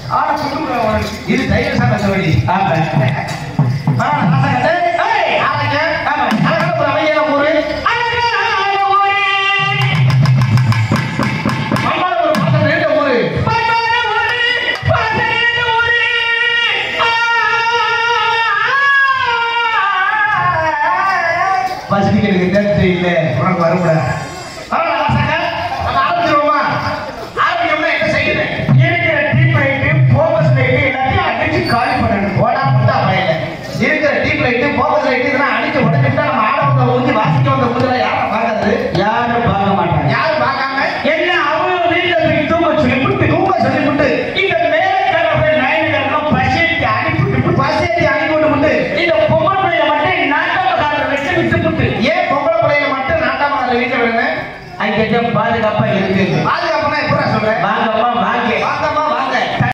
ஆனா சுட்டு உனக்கு இது தைரிய சாமி சொல்லி ஆமா ஆ ராசகட்டே ஏய் ஆரங்க ஆமா அழகான ஒரு அமைதியான ஊரு அழகான ஊரு மம்மால ஒரு பாசம் நிறைந்த ஊரு பாசமான ஊரு பாசம் நிறைந்த ஊரு பசிபிக்கு தேர்த்து இல்ல உனக்கு வரக்கூடாது ஆனா ராசக நம்ம ஆரம்பிச்சிருவோமா ஆரம்பிக்கணும்னா என்ன செய்யணும் இருக்கிற டீப் லைட்டு ஃபோக்கஸ் லைட்டு எல்லாத்தையும் அடிச்சு காலி பண்ணணும் போடா முட்டா பையல இருக்கிற டீப் லைட்டு ஃபோக்கஸ் லைட்டு இதெல்லாம் அடிச்சு உடச்சுட்டா நம்ம ஆட வந்த ஊஞ்சி வாசிக்க வந்த ஊஞ்சல யாரும் பார்க்காது யாரும் பார்க்க மாட்டாங்க யாரும் பார்க்காம என்ன அவங்க வீட்டுல போய் தூங்க சொல்லி விட்டு தூக்க சொல்லிவிட்டு இந்த மேலக்கார போய் நயன்காரெல்லாம் பசிக்கு அனுப்பிட்டு பசேத்தி அனுப்பி விட்டு விட்டு இந்த பொம்பளை பிள்ளைய மட்டும் நாட்டமக்காரர் வச்சு விட்டு விட்டு ஏன் பொம்பளை பிள்ளைங்க மட்டும் நாட்டாம வீட்டுல விடுங்க அங்கே பாதுகாப்பா இருக்கு பாதுகாப்புனா எப்படா சொல்றேன் வாங்க